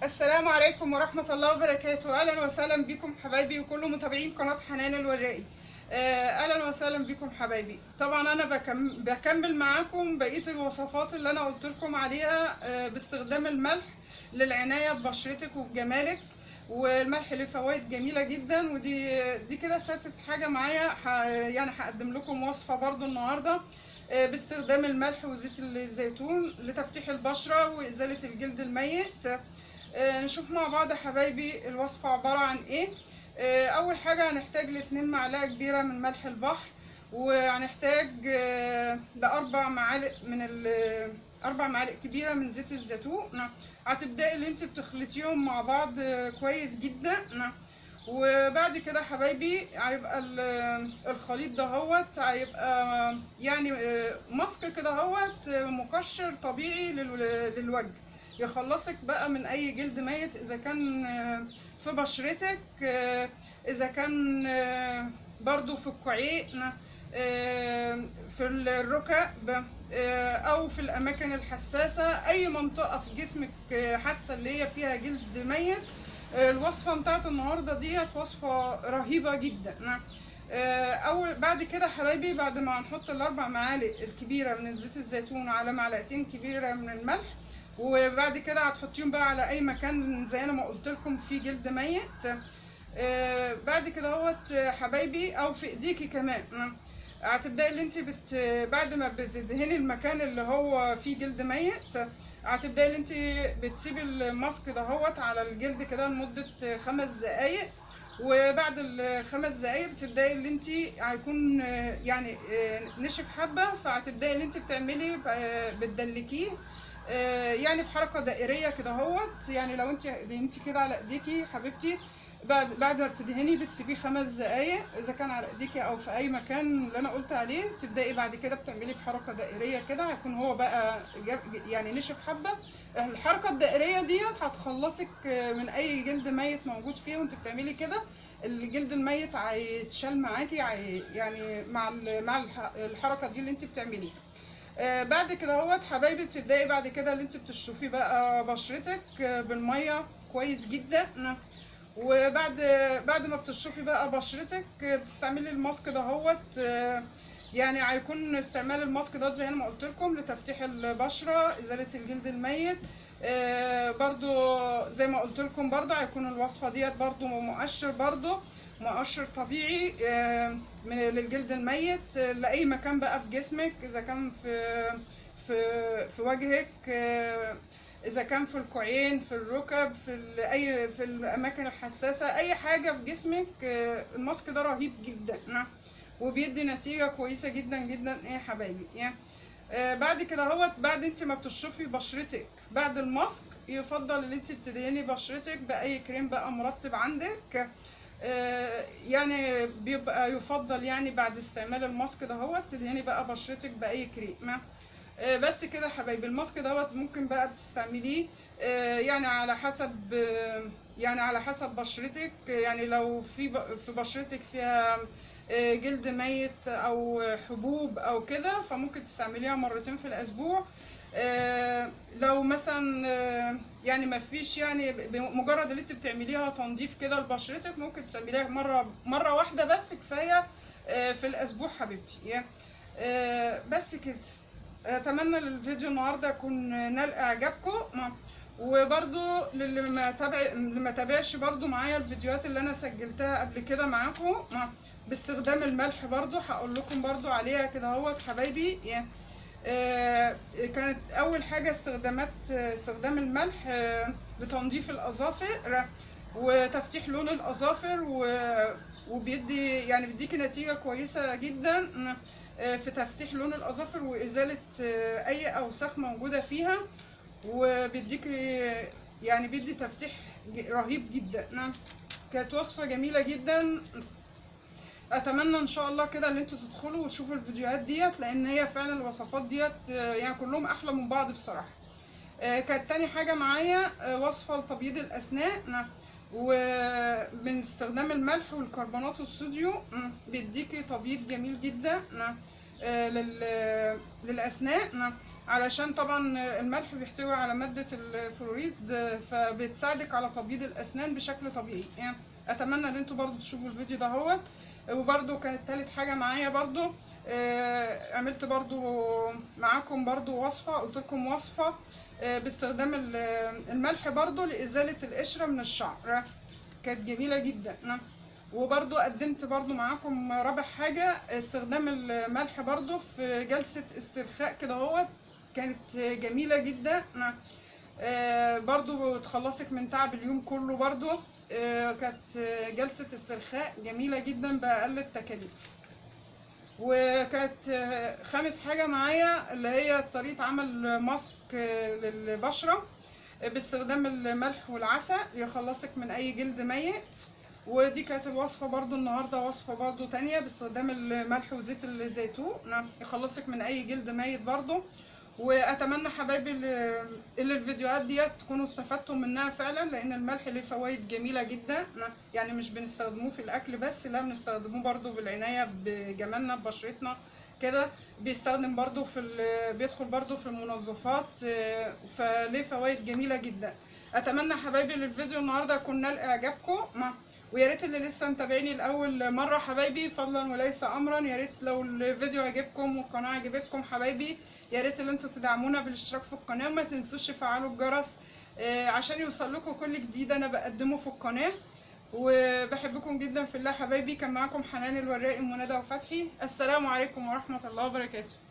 السلام عليكم ورحمة الله وبركاته أهلا وسهلا بكم حبايبي وكل متابعين قناة حنان الورائي آه، أهلا وسهلا بكم حبايبي طبعا أنا بكم- بكمل معاكم بقية الوصفات اللي أنا قلت لكم عليها آه، باستخدام الملح للعناية ببشرتك وبجمالك والملح له فوائد جميلة جدا ودي دي كده ساتت حاجة معايا ح- يعني هقدم لكم وصفة برضو النهاردة آه، باستخدام الملح وزيت الزيتون لتفتيح البشرة وإزالة الجلد الميت آه، نشوف مع بعض يا حبايبي الوصفة عبارة عن ايه آه، اول حاجة هنحتاج لاتنين معلقة كبيرة من ملح البحر وهنحتاج آه، لاربع معالق من ال- اربع معالق كبيرة من زيت الزيتون هتبدأي اللي انت بتخلطيهم مع بعض آه، كويس جدا وبعد كده يا حبايبي هيبقى ال- الخليط دهوت هيبقى يعني آه، ماسك كده هوت آه، مقشر طبيعي للو- للوجه يخلصك بقى من اي جلد ميت اذا كان آه، في بشرتك آه، اذا كان آه، برضو في الكوعين آه، في الركب آه، او في الاماكن الحساسه اي منطقه في جسمك آه، حاسه اللي هي فيها جلد ميت آه، الوصفه بتاعت النهارده ديت وصفه رهيبه جدا آه، اول بعد كده حبايبي بعد ما هنحط الاربع معالق الكبيره من زيت الزيتون على معلقتين كبيره من الملح وبعد كده هتحطيهم بقى على اي مكان زي انا ما قلت لكم فيه جلد ميت آه، بعد كده اهوت آه، حبايبي او في ايديكي كمان آه، هتبداي اللي انت بت بعد ما بتدهني المكان اللي هو فيه جلد ميت هتبداي اللي انت بتسيبي الماسك دهوت على الجلد كده لمده خمس دقايق وبعد الخمس دقايق بتبداي اللي انت هيكون آه، يعني آه، نشف حبه فهتبداي اللي انت بتعملي آه، بتدلكيه آه، يعني بحركه دائريه كده اهوت يعني لو انت انت كده على ايديكي حبيبتي بعد بعد ما بتدهني بتسيبيه خمس دقايق اذا كان على ايديكي او في اي مكان اللي انا قلت عليه تبداي بعد كده بتعملي بحركه دائريه كده هيكون هو بقى جاب- يعني نشف حبه الحركه الدائريه ديت هتخلصك آه، من اي جلد ميت موجود فيه وانت بتعملي كده الجلد الميت هيتشال معاكي هي- يعني مع ال- مع الح- الحركه دي اللي انت بتعمليها آه، بعد كده اهوت حبايبي بتبداي بعد كده اللي انت بتشطفي بقى بشرتك آه، بالميه كويس جدا وبعد بعد ما بتشطفي بقى بشرتك آه، بتستعملي الماسك ده اهوت آه، يعني هيكون استعمال الماسك ده زي ما قلت لكم لتفتيح البشره ازاله الجلد الميت آه، برضو زي ما قلت لكم برضو هيكون الوصفه ديت برضو مؤشر برضو مؤشر طبيعي آه، من للجلد الميت آه، لاي مكان بقى في جسمك اذا كان في في في وجهك آه، اذا كان في الكوعين في الركب في ال- اي في الاماكن الحساسه اي حاجه في جسمك آه، الماسك ده رهيب جدا نعم. وبيدي نتيجه كويسه جدا جدا ايه يا حبايبي يعني آه، بعد كده اهوت بعد انت ما بتشطفي بشرتك بعد الماسك يفضل ان انت بتدهني بشرتك باي كريم بقى مرطب عندك آه، يعني بيبقى يفضل يعني بعد استعمال الماسك دهوت تدهني بقى بشرتك باي كريم آه، بس كده يا حبايبي الماسك دوت ممكن بقى بتستعمليه آه، يعني على حسب آه، يعني على حسب بشرتك آه، يعني لو في ب- في بشرتك فيها آه، جلد ميت او حبوب او كده فممكن تستعمليها مرتين في الاسبوع آه، لو مثلا آه، يعني ما فيش يعني بمجرد اللي انت بتعمليها تنظيف كده لبشرتك ممكن تعمليها مره مره واحده بس كفايه آه، في الاسبوع حبيبتي يعني آه، بس كده اتمنى الفيديو النهارده يكون نال اعجابكم وبرضو للي ما تابع اللي ما تابعش برضو معايا الفيديوهات اللي انا سجلتها قبل كده معاكم باستخدام الملح برضو هقول لكم برضو عليها كده اهوت حبايبي يعني آه، كانت اول حاجه استخدامات استخدام الملح آه، لتنظيف الاظافر وتفتيح لون الاظافر و- وبيدي يعني بيديكي نتيجه كويسه جدا آه، في تفتيح لون الاظافر وازاله آه، اي اوساخ موجوده فيها وبيديكي يعني بيدي تفتيح ج- رهيب جدا نعم كانت وصفه جميله جدا اتمنى ان شاء الله كده ان انتوا تدخلوا وتشوفوا الفيديوهات ديت لان هي فعلا الوصفات ديت آه، يعني كلهم احلى من بعض بصراحه آه، كانت تاني حاجه معايا آه، وصفه لتبييض الاسنان ومن استخدام الملح والكربونات الصوديوم مم، بيديكي تبييض جميل جدا مم، آه، لل- للاسنان مم. علشان طبعا الملح بيحتوي على مادة الفلوريد فبتساعدك على تبييض الأسنان بشكل طبيعي يعني أتمنى إن انتوا برضو تشوفوا الفيديو ده هو وبرضو كانت تالت حاجة معايا برضو آه، عملت برضو معاكم برضو وصفة قلت لكم وصفة آه، باستخدام ال- الملح برضو لإزالة القشرة من الشعر كانت جميلة جدا نعم. وبرضو قدمت برضو معاكم رابع حاجة استخدام الملح برضو في جلسة استرخاء كده هوت كانت جميلة جدا نعم. آه، برضو تخلصك من تعب اليوم كله برضو آه، كانت جلسة استرخاء جميلة جدا بأقل التكاليف وكانت آه، خامس حاجة معايا اللي هي طريقة عمل ماسك آه، للبشرة آه، باستخدام الملح والعسل يخلصك من أي جلد ميت ودي كانت الوصفة برضو النهاردة وصفة برضو تانية باستخدام الملح وزيت الزيتون نعم، يخلصك من أي جلد ميت برضو واتمنى حبايبي اللي اللي الفيديوهات ديت تكونوا استفدتوا منها فعلا لان الملح ليه فوائد جميله جدا يعني مش بنستخدموه في الاكل بس لا بنستخدموه برضو بالعنايه بجمالنا ببشرتنا كده بيستخدم برضو في ال- بيدخل برضو في المنظفات آه، فليه فوائد جميله جدا اتمنى حبايبي للفيديو النهارده يكون نال اعجابكم ما- ويا ريت اللي لسه متابعيني لاول مره حبايبي فضلا وليس امرا يا ريت لو الفيديو عجبكم والقناه عجبتكم حبايبي يا ريت ان انتوا تدعمونا بالاشتراك في القناه وما تنسوش تفعلوا الجرس آه، عشان يوصل لكم كل جديد انا بقدمه في القناه وبحبكم جدا في الله حبايبي كان معاكم حنان الوراقي ومنى وفتحي السلام عليكم ورحمه الله وبركاته